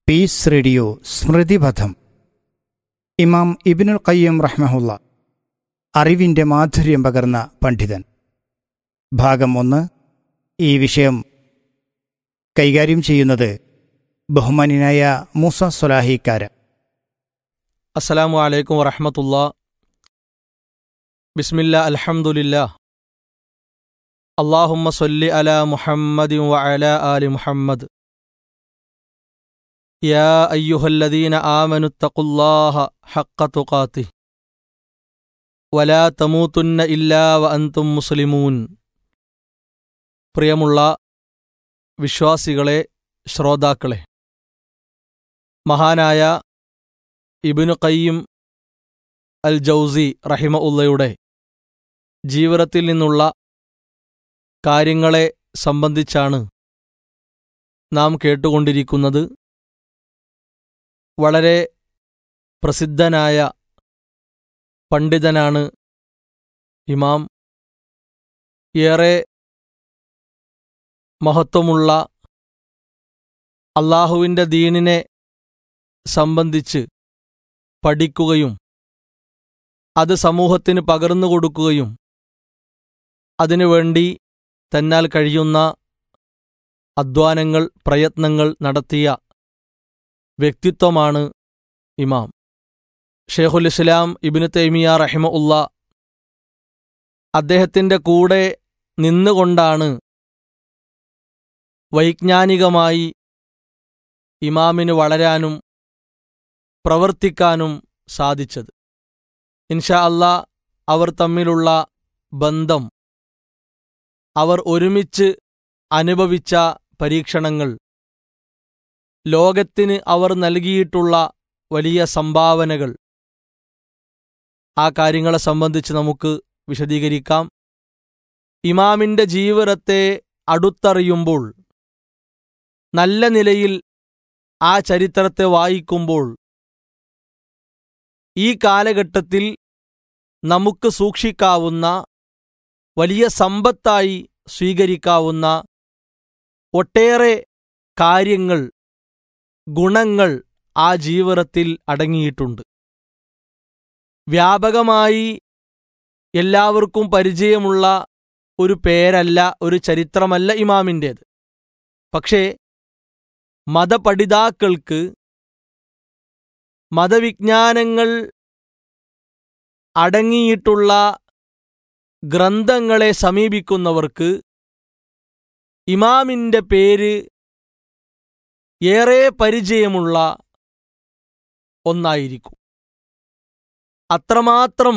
piece radio സ്മൃതിപഥം ഇമാം ഇബിനുൽ ഖയ്യം റഹ്മഹുല്ല അറിവിൻ്റെ മാധുര്യം പകർന്ന പണ്ഡിതൻ ഭാഗം ഒന്ന് ഈ വിഷയം കൈകാര്യം ചെയ്യുന്നത് ബഹുമാനിനായ മൂസ സൊലാഹിക്കാര അസ്സലാമു അലൈക്കും വറഹമത്തുള്ള ബിസ്മില്ല അൽഹംദുലില്ല അള്ളാഹുമ്മ സൊല്ലി അല മുഹമ്മദി വഅല ആലി മുഹമ്മദ് യാ അയ്യുഹല്ലദീന ആമനു തഖുല്ലാഹ ഹഖ തുഖാത്തി വലാ തമൂതുന്ന ഇല്ലാ വ അൻതും മുസ്ലിമൂൻ പ്രിയമുള്ള വിശ്വാസികളെ ശ്രോതാക്കളെ മഹാനായ ഇബിനു ഖയ്യിം അൽ ജൗസി റഹിമ ഉള്ളയുടെ ജീവിതത്തിൽ നിന്നുള്ള കാര്യങ്ങളെ സംബന്ധിച്ചാണ് നാം കേട്ടുകൊണ്ടിരിക്കുന്നത് വളരെ പ്രസിദ്ധനായ പണ്ഡിതനാണ് ഇമാം ഏറെ മഹത്വമുള്ള അള്ളാഹുവിൻ്റെ ദീനിനെ സംബന്ധിച്ച് പഠിക്കുകയും അത് സമൂഹത്തിന് പകർന്നു കൊടുക്കുകയും അതിനുവേണ്ടി തന്നാൽ കഴിയുന്ന അധ്വാനങ്ങൾ പ്രയത്നങ്ങൾ നടത്തിയ വ്യക്തിത്വമാണ് ഇമാം ഷെയ്ഖുൽ ഇസ്ലാം ഇബിന് തൈമിയ റഹിമ ഉള്ള അദ്ദേഹത്തിൻ്റെ കൂടെ നിന്നുകൊണ്ടാണ് വൈജ്ഞാനികമായി ഇമാമിന് വളരാനും പ്രവർത്തിക്കാനും സാധിച്ചത് ഇൻഷാ അല്ലാ അവർ തമ്മിലുള്ള ബന്ധം അവർ ഒരുമിച്ച് അനുഭവിച്ച പരീക്ഷണങ്ങൾ ലോകത്തിന് അവർ നൽകിയിട്ടുള്ള വലിയ സംഭാവനകൾ ആ കാര്യങ്ങളെ സംബന്ധിച്ച് നമുക്ക് വിശദീകരിക്കാം ഇമാമിൻ്റെ ജീവിതത്തെ അടുത്തറിയുമ്പോൾ നല്ല നിലയിൽ ആ ചരിത്രത്തെ വായിക്കുമ്പോൾ ഈ കാലഘട്ടത്തിൽ നമുക്ക് സൂക്ഷിക്കാവുന്ന വലിയ സമ്പത്തായി സ്വീകരിക്കാവുന്ന ഒട്ടേറെ കാര്യങ്ങൾ ഗുണങ്ങൾ ആ ജീവിതത്തിൽ അടങ്ങിയിട്ടുണ്ട് വ്യാപകമായി എല്ലാവർക്കും പരിചയമുള്ള ഒരു പേരല്ല ഒരു ചരിത്രമല്ല ഇമാമിൻ്റേത് പക്ഷേ മതപഠിതാക്കൾക്ക് മതവിജ്ഞാനങ്ങൾ അടങ്ങിയിട്ടുള്ള ഗ്രന്ഥങ്ങളെ സമീപിക്കുന്നവർക്ക് ഇമാമിൻ്റെ പേര് ഏറെ പരിചയമുള്ള ഒന്നായിരിക്കും അത്രമാത്രം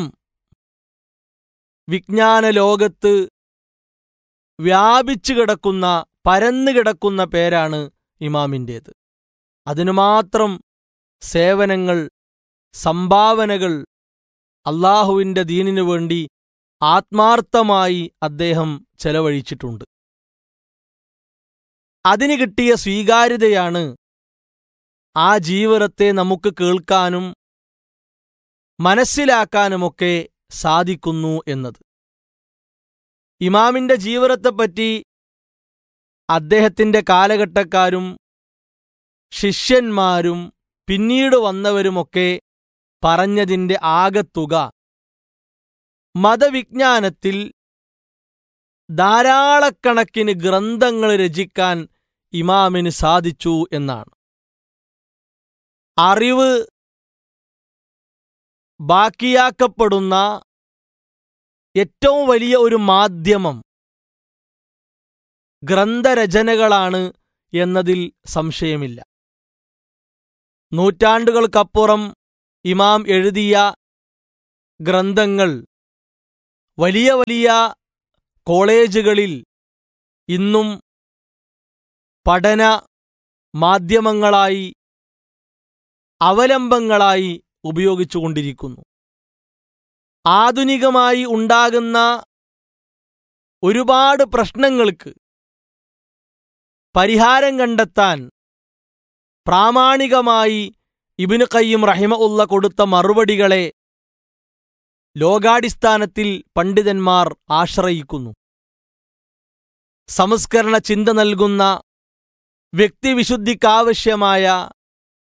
വിജ്ഞാന ലോകത്ത് വ്യാപിച്ചു കിടക്കുന്ന പരന്നു കിടക്കുന്ന പേരാണ് ഇമാമിൻ്റേത് അതിനു മാത്രം സേവനങ്ങൾ സംഭാവനകൾ അള്ളാഹുവിൻ്റെ ദീനിനു വേണ്ടി ആത്മാർത്ഥമായി അദ്ദേഹം ചെലവഴിച്ചിട്ടുണ്ട് അതിന് കിട്ടിയ സ്വീകാര്യതയാണ് ആ ജീവിതത്തെ നമുക്ക് കേൾക്കാനും മനസ്സിലാക്കാനുമൊക്കെ സാധിക്കുന്നു എന്നത് ഇമാമിന്റെ ജീവിതത്തെപ്പറ്റി അദ്ദേഹത്തിന്റെ കാലഘട്ടക്കാരും ശിഷ്യന്മാരും പിന്നീട് വന്നവരുമൊക്കെ പറഞ്ഞതിന്റെ ആകത്തുക മതവിജ്ഞാനത്തിൽ ധാരാളക്കണക്കിന് ഗ്രന്ഥങ്ങൾ രചിക്കാൻ ഇമാമിന് സാധിച്ചു എന്നാണ് അറിവ് ബാക്കിയാക്കപ്പെടുന്ന ഏറ്റവും വലിയ ഒരു മാധ്യമം ഗ്രന്ഥരചനകളാണ് എന്നതിൽ സംശയമില്ല നൂറ്റാണ്ടുകൾക്കപ്പുറം ഇമാം എഴുതിയ ഗ്രന്ഥങ്ങൾ വലിയ വലിയ കോളേജുകളിൽ ഇന്നും പഠന മാധ്യമങ്ങളായി അവലംബങ്ങളായി ഉപയോഗിച്ചുകൊണ്ടിരിക്കുന്നു ആധുനികമായി ഉണ്ടാകുന്ന ഒരുപാട് പ്രശ്നങ്ങൾക്ക് പരിഹാരം കണ്ടെത്താൻ പ്രാമാണികമായി ഇബിന് കയ്യും റഹിമ ഉള്ള കൊടുത്ത മറുപടികളെ ലോകാടിസ്ഥാനത്തിൽ പണ്ഡിതന്മാർ ആശ്രയിക്കുന്നു സംസ്കരണ ചിന്ത നൽകുന്ന വ്യക്തിവിശുദ്ധിക്കാവശ്യമായ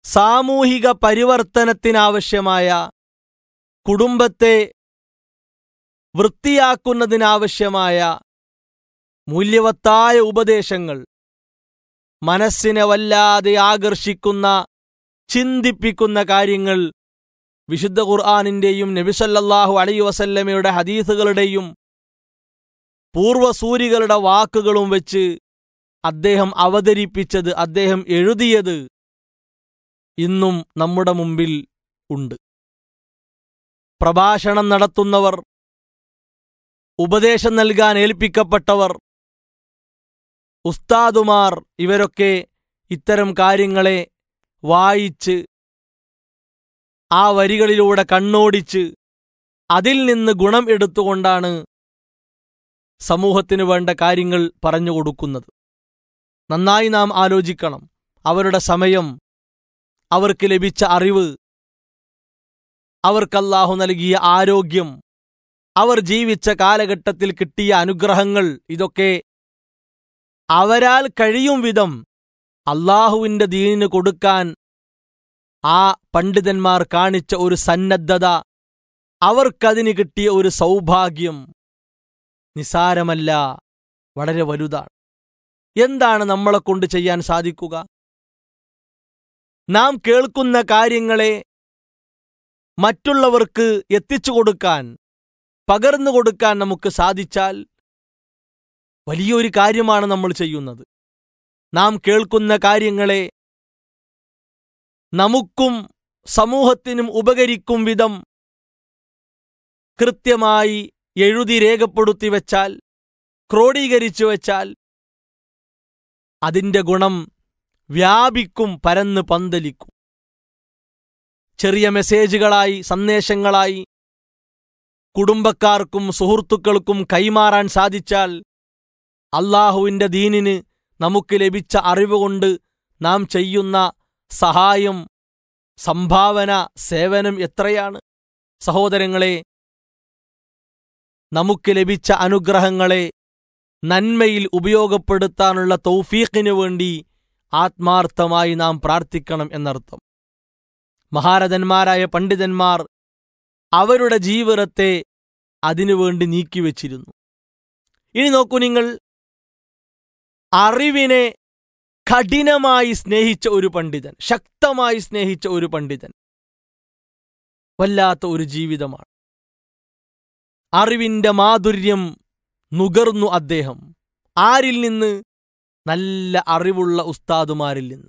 സാമൂഹിക പരിവർത്തനത്തിനാവശ്യമായ കുടുംബത്തെ വൃത്തിയാക്കുന്നതിനാവശ്യമായ മൂല്യവത്തായ ഉപദേശങ്ങൾ മനസ്സിനെ വല്ലാതെ ആകർഷിക്കുന്ന ചിന്തിപ്പിക്കുന്ന കാര്യങ്ങൾ വിശുദ്ധ ഖുർആാനിന്റെയും നബിസല്ലാഹു അലൈ വസല്ലമയുടെ ഹദീസുകളുടെയും പൂർവസൂരികളുടെ വാക്കുകളും വെച്ച് അദ്ദേഹം അവതരിപ്പിച്ചത് അദ്ദേഹം എഴുതിയത് ഇന്നും നമ്മുടെ മുമ്പിൽ ഉണ്ട് പ്രഭാഷണം നടത്തുന്നവർ ഉപദേശം നൽകാൻ ഏൽപ്പിക്കപ്പെട്ടവർ ഉസ്താദുമാർ ഇവരൊക്കെ ഇത്തരം കാര്യങ്ങളെ വായിച്ച് ആ വരികളിലൂടെ കണ്ണോടിച്ച് അതിൽ നിന്ന് ഗുണം എടുത്തുകൊണ്ടാണ് സമൂഹത്തിന് വേണ്ട കാര്യങ്ങൾ പറഞ്ഞു കൊടുക്കുന്നത് നന്നായി നാം ആലോചിക്കണം അവരുടെ സമയം അവർക്ക് ലഭിച്ച അറിവ് അവർക്കല്ലാഹു നൽകിയ ആരോഗ്യം അവർ ജീവിച്ച കാലഘട്ടത്തിൽ കിട്ടിയ അനുഗ്രഹങ്ങൾ ഇതൊക്കെ അവരാൽ കഴിയും വിധം അള്ളാഹുവിന്റെ ദീനിന് കൊടുക്കാൻ ആ പണ്ഡിതന്മാർ കാണിച്ച ഒരു സന്നദ്ധത അവർക്കതിന് കിട്ടിയ ഒരു സൗഭാഗ്യം നിസാരമല്ല വളരെ വലുതാണ് എന്താണ് നമ്മളെ കൊണ്ട് ചെയ്യാൻ സാധിക്കുക നാം കേൾക്കുന്ന കാര്യങ്ങളെ മറ്റുള്ളവർക്ക് എത്തിച്ചു കൊടുക്കാൻ പകർന്നു കൊടുക്കാൻ നമുക്ക് സാധിച്ചാൽ വലിയൊരു കാര്യമാണ് നമ്മൾ ചെയ്യുന്നത് നാം കേൾക്കുന്ന കാര്യങ്ങളെ നമുക്കും സമൂഹത്തിനും ഉപകരിക്കും വിധം കൃത്യമായി എഴുതി രേഖപ്പെടുത്തി വച്ചാൽ ക്രോഡീകരിച്ചു വച്ചാൽ അതിന്റെ ഗുണം വ്യാപിക്കും പരന്ന് പന്തലിക്കും ചെറിയ മെസ്സേജുകളായി സന്ദേശങ്ങളായി കുടുംബക്കാർക്കും സുഹൃത്തുക്കൾക്കും കൈമാറാൻ സാധിച്ചാൽ അള്ളാഹുവിന്റെ ദീനിന് നമുക്ക് ലഭിച്ച അറിവുകൊണ്ട് നാം ചെയ്യുന്ന സഹായം സംഭാവന സേവനം എത്രയാണ് സഹോദരങ്ങളെ നമുക്ക് ലഭിച്ച അനുഗ്രഹങ്ങളെ നന്മയിൽ ഉപയോഗപ്പെടുത്താനുള്ള തൗഫീഖിനു വേണ്ടി ആത്മാർത്ഥമായി നാം പ്രാർത്ഥിക്കണം എന്നർത്ഥം മഹാരഥന്മാരായ പണ്ഡിതന്മാർ അവരുടെ ജീവിതത്തെ അതിനുവേണ്ടി നീക്കിവെച്ചിരുന്നു ഇനി നോക്കൂ നിങ്ങൾ അറിവിനെ കഠിനമായി സ്നേഹിച്ച ഒരു പണ്ഡിതൻ ശക്തമായി സ്നേഹിച്ച ഒരു പണ്ഡിതൻ വല്ലാത്ത ഒരു ജീവിതമാണ് അറിവിന്റെ മാധുര്യം നുകർന്നു അദ്ദേഹം ആരിൽ നിന്ന് നല്ല അറിവുള്ള ഉസ്താദുമാരിൽ നിന്ന്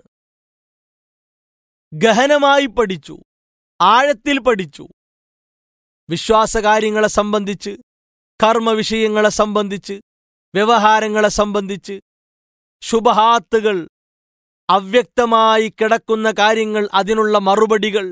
ഗഹനമായി പഠിച്ചു ആഴത്തിൽ പഠിച്ചു വിശ്വാസകാര്യങ്ങളെ സംബന്ധിച്ച് കർമ്മവിഷയങ്ങളെ സംബന്ധിച്ച് വ്യവഹാരങ്ങളെ സംബന്ധിച്ച് ശുഭഹാത്തുകൾ അവ്യക്തമായി കിടക്കുന്ന കാര്യങ്ങൾ അതിനുള്ള മറുപടികൾ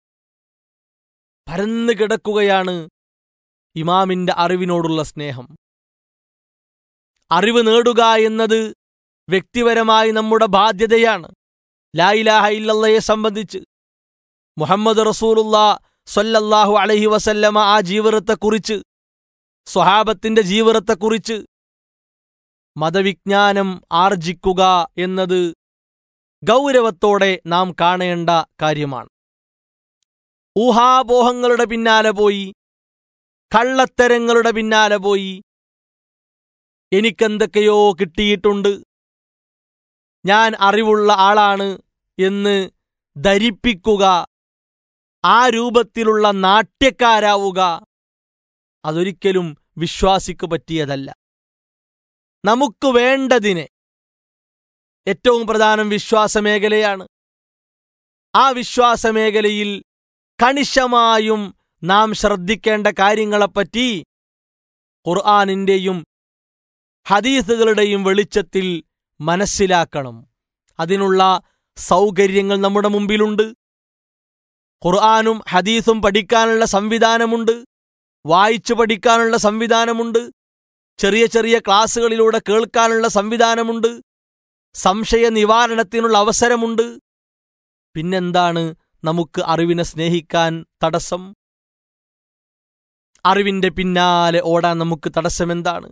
പരന്നു കിടക്കുകയാണ് ഇമാമിന്റെ അറിവിനോടുള്ള സ്നേഹം അറിവ് നേടുക എന്നത് വ്യക്തിപരമായി നമ്മുടെ ബാധ്യതയാണ് ലായിലാഹ ഇല്ലയെ സംബന്ധിച്ച് മുഹമ്മദ് റസൂലുള്ള സൊല്ലല്ലാഹു അലഹി വസല്ലമ ആ ജീവിതത്തെക്കുറിച്ച് സ്വഹാബത്തിന്റെ ജീവിതത്തെക്കുറിച്ച് മതവിജ്ഞാനം ആർജിക്കുക എന്നത് ഗൗരവത്തോടെ നാം കാണേണ്ട കാര്യമാണ് ഊഹാപോഹങ്ങളുടെ പിന്നാലെ പോയി കള്ളത്തരങ്ങളുടെ പിന്നാലെ പോയി എനിക്കെന്തൊക്കെയോ കിട്ടിയിട്ടുണ്ട് ഞാൻ അറിവുള്ള ആളാണ് എന്ന് ധരിപ്പിക്കുക ആ രൂപത്തിലുള്ള നാട്യക്കാരാവുക അതൊരിക്കലും വിശ്വാസിക്ക് പറ്റിയതല്ല നമുക്ക് വേണ്ടതിനെ ഏറ്റവും പ്രധാനം വിശ്വാസമേഖലയാണ് ആ വിശ്വാസമേഖലയിൽ കണിശമായും നാം ശ്രദ്ധിക്കേണ്ട കാര്യങ്ങളെപ്പറ്റി ഖുർആാനിന്റെയും ഹദീസുകളുടെയും വെളിച്ചത്തിൽ മനസ്സിലാക്കണം അതിനുള്ള സൗകര്യങ്ങൾ നമ്മുടെ മുമ്പിലുണ്ട് ഖുർആാനും ഹദീസും പഠിക്കാനുള്ള സംവിധാനമുണ്ട് വായിച്ചു പഠിക്കാനുള്ള സംവിധാനമുണ്ട് ചെറിയ ചെറിയ ക്ലാസ്സുകളിലൂടെ കേൾക്കാനുള്ള സംവിധാനമുണ്ട് സംശയ നിവാരണത്തിനുള്ള അവസരമുണ്ട് പിന്നെന്താണ് നമുക്ക് അറിവിനെ സ്നേഹിക്കാൻ തടസ്സം അറിവിന്റെ പിന്നാലെ ഓടാൻ നമുക്ക് തടസ്സമെന്താണ്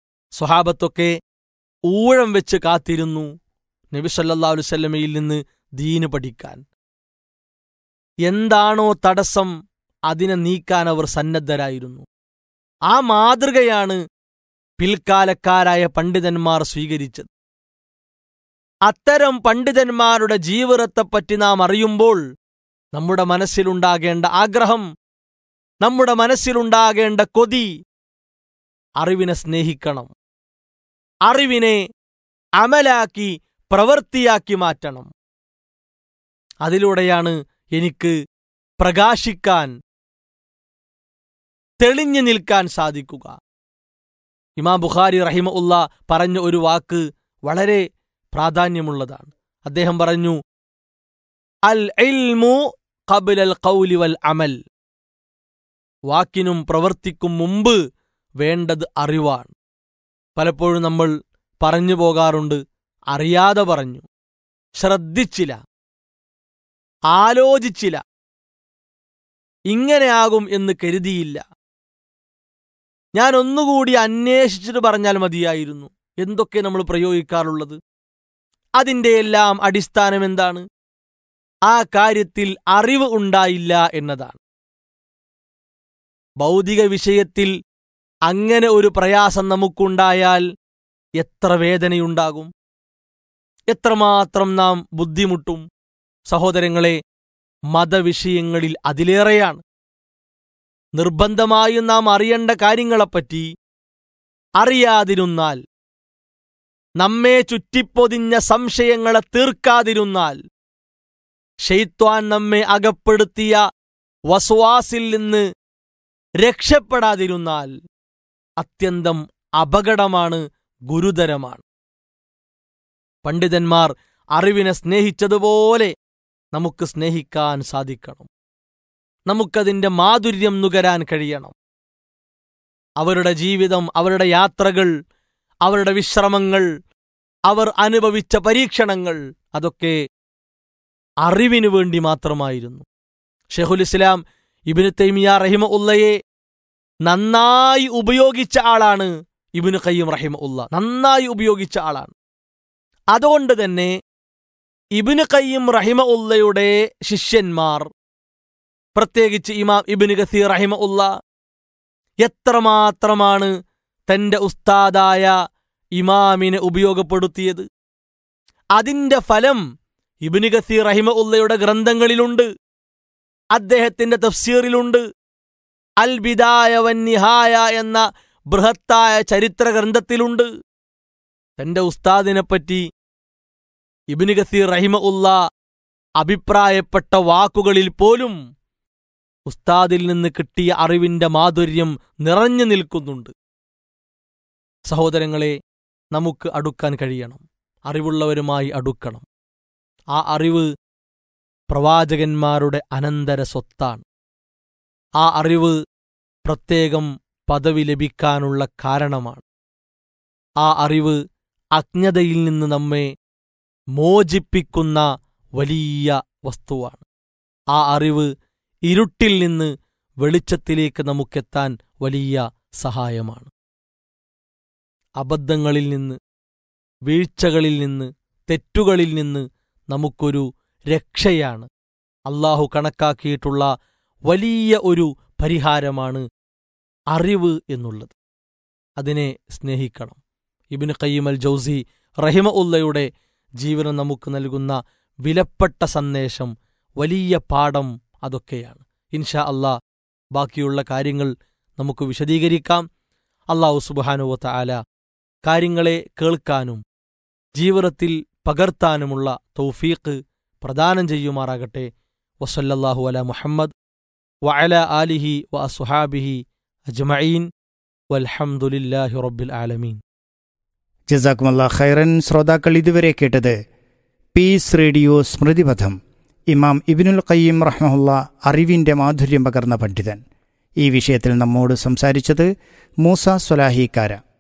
സ്വഹാബത്തൊക്കെ ഊഴം വെച്ച് കാത്തിരുന്നു നബി സല്ലാ അലുസല്ലമയിൽ നിന്ന് ദീന് പഠിക്കാൻ എന്താണോ തടസ്സം അതിനെ നീക്കാൻ അവർ സന്നദ്ധരായിരുന്നു ആ മാതൃകയാണ് പിൽക്കാലക്കാരായ പണ്ഡിതന്മാർ സ്വീകരിച്ചത് അത്തരം പണ്ഡിതന്മാരുടെ ജീവിതത്തെപ്പറ്റി നാം അറിയുമ്പോൾ നമ്മുടെ മനസ്സിലുണ്ടാകേണ്ട ആഗ്രഹം നമ്മുടെ മനസ്സിലുണ്ടാകേണ്ട കൊതി അറിവിനെ സ്നേഹിക്കണം അറിവിനെ അമലാക്കി പ്രവൃത്തിയാക്കി മാറ്റണം അതിലൂടെയാണ് എനിക്ക് പ്രകാശിക്കാൻ തെളിഞ്ഞു നിൽക്കാൻ സാധിക്കുക ഇമാം ബുഖാരി റഹിമ ഉള്ള പറഞ്ഞ ഒരു വാക്ക് വളരെ പ്രാധാന്യമുള്ളതാണ് അദ്ദേഹം പറഞ്ഞു അൽ ഇൽമു ഖബ്ലൽ ഖൗലി വൽ അമൽ വാക്കിനും പ്രവൃത്തിക്കും മുമ്പ് വേണ്ടത് അറിവാണ് പലപ്പോഴും നമ്മൾ പറഞ്ഞു പോകാറുണ്ട് അറിയാതെ പറഞ്ഞു ശ്രദ്ധിച്ചില്ല ആലോചിച്ചില്ല ഇങ്ങനെയാകും എന്ന് കരുതിയില്ല ഞാൻ ഒന്നുകൂടി അന്വേഷിച്ചിട്ട് പറഞ്ഞാൽ മതിയായിരുന്നു എന്തൊക്കെ നമ്മൾ പ്രയോഗിക്കാറുള്ളത് അതിന്റെ എല്ലാം അടിസ്ഥാനം എന്താണ് ആ കാര്യത്തിൽ അറിവ് ഉണ്ടായില്ല എന്നതാണ് ഭൗതിക വിഷയത്തിൽ അങ്ങനെ ഒരു പ്രയാസം നമുക്കുണ്ടായാൽ എത്ര വേദനയുണ്ടാകും എത്രമാത്രം നാം ബുദ്ധിമുട്ടും സഹോദരങ്ങളെ മതവിഷയങ്ങളിൽ അതിലേറെയാണ് നിർബന്ധമായും നാം അറിയേണ്ട കാര്യങ്ങളെപ്പറ്റി അറിയാതിരുന്നാൽ നമ്മെ ചുറ്റിപ്പൊതിഞ്ഞ സംശയങ്ങളെ തീർക്കാതിരുന്നാൽ ഷെയ്ത്വാൻ നമ്മെ അകപ്പെടുത്തിയ വസ്വാസിൽ നിന്ന് രക്ഷപ്പെടാതിരുന്നാൽ അത്യന്തം അപകടമാണ് ഗുരുതരമാണ് പണ്ഡിതന്മാർ അറിവിനെ സ്നേഹിച്ചതുപോലെ നമുക്ക് സ്നേഹിക്കാൻ സാധിക്കണം നമുക്കതിന്റെ മാധുര്യം നുകരാൻ കഴിയണം അവരുടെ ജീവിതം അവരുടെ യാത്രകൾ അവരുടെ വിശ്രമങ്ങൾ അവർ അനുഭവിച്ച പരീക്ഷണങ്ങൾ അതൊക്കെ അറിവിനു വേണ്ടി മാത്രമായിരുന്നു ഷെഹുൽ ഇസ്ലാം ഇബിന് തൈമിയ റഹിമ ഉള്ളയെ നന്നായി ഉപയോഗിച്ച ആളാണ് ഇബിന് ഖയ്യം റഹിമ ഉള്ള നന്നായി ഉപയോഗിച്ച ആളാണ് അതുകൊണ്ട് തന്നെ ഇബിന് ഖയ്യം റഹിമ ഉള്ളയുടെ ശിഷ്യന്മാർ പ്രത്യേകിച്ച് ഇമാം ഇബിന് ഗസീർ റഹിമ ഉള്ള എത്രമാത്രമാണ് തന്റെ ഉസ്താദായ ഇമാമിനെ ഉപയോഗപ്പെടുത്തിയത് അതിന്റെ ഫലം ഇബിന് ഗസീർ റഹിമ ഉള്ളയുടെ ഗ്രന്ഥങ്ങളിലുണ്ട് അദ്ദേഹത്തിന്റെ തഫ്സീറിലുണ്ട് അൽ ബിദായ വന്നിഹായ എന്ന ബൃഹത്തായ ചരിത്ര ഗ്രന്ഥത്തിലുണ്ട് തന്റെ ഉസ്താദിനെപ്പറ്റി ഇബിന് ഗസീർ റഹിമ ഉള്ള അഭിപ്രായപ്പെട്ട വാക്കുകളിൽ പോലും ഉസ്താദിൽ നിന്ന് കിട്ടിയ അറിവിന്റെ മാധുര്യം നിറഞ്ഞു നിൽക്കുന്നുണ്ട് സഹോദരങ്ങളെ നമുക്ക് അടുക്കാൻ കഴിയണം അറിവുള്ളവരുമായി അടുക്കണം ആ അറിവ് പ്രവാചകന്മാരുടെ അനന്തര സ്വത്താണ് ആ അറിവ് പ്രത്യേകം പദവി ലഭിക്കാനുള്ള കാരണമാണ് ആ അറിവ് അജ്ഞതയിൽ നിന്ന് നമ്മെ മോചിപ്പിക്കുന്ന വലിയ വസ്തുവാണ് ആ അറിവ് ഇരുട്ടിൽ നിന്ന് വെളിച്ചത്തിലേക്ക് നമുക്കെത്താൻ വലിയ സഹായമാണ് അബദ്ധങ്ങളിൽ നിന്ന് വീഴ്ചകളിൽ നിന്ന് തെറ്റുകളിൽ നിന്ന് നമുക്കൊരു രക്ഷയാണ് അള്ളാഹു കണക്കാക്കിയിട്ടുള്ള വലിയ ഒരു പരിഹാരമാണ് അറിവ് എന്നുള്ളത് അതിനെ സ്നേഹിക്കണം ഇബിന് കയ്യമൽ ജൗസി റഹിമ ഉള്ളയുടെ ജീവനം നമുക്ക് നൽകുന്ന വിലപ്പെട്ട സന്ദേശം വലിയ പാഠം അതൊക്കെയാണ് ഇൻഷാ അല്ലാ ബാക്കിയുള്ള കാര്യങ്ങൾ നമുക്ക് വിശദീകരിക്കാം അള്ളാഹു സുബാനുവത്ത ആല കാര്യങ്ങളെ കേൾക്കാനും ജീവിതത്തിൽ പകർത്താനുമുള്ള തൗഫീഖ് പ്രദാനം ചെയ്യുമാറാകട്ടെ വസല്ലല്ലാഹു അല മുഹമ്മദ് വഅല ആലിഹി വ അസുഹാബിഹി അജ്മഈൻ വൽഹംദുലില്ലാഹി റബ്ബിൽ ആലമീൻ ജസാക്കുമല്ല ഖൈറൻ ശ്രോതാക്കൾ ഇതുവരെ കേട്ടത് പീസ് റേഡിയോ സ്മൃതിപഥം ഇമാം ഇബിനുൽ ഖയ്യിം റഹ്മഹുല്ല അറിവിൻ്റെ മാധുര്യം പകർന്ന പണ്ഡിതൻ ഈ വിഷയത്തിൽ നമ്മോട് സംസാരിച്ചത് മൂസ സ്വലാഹിക്കാര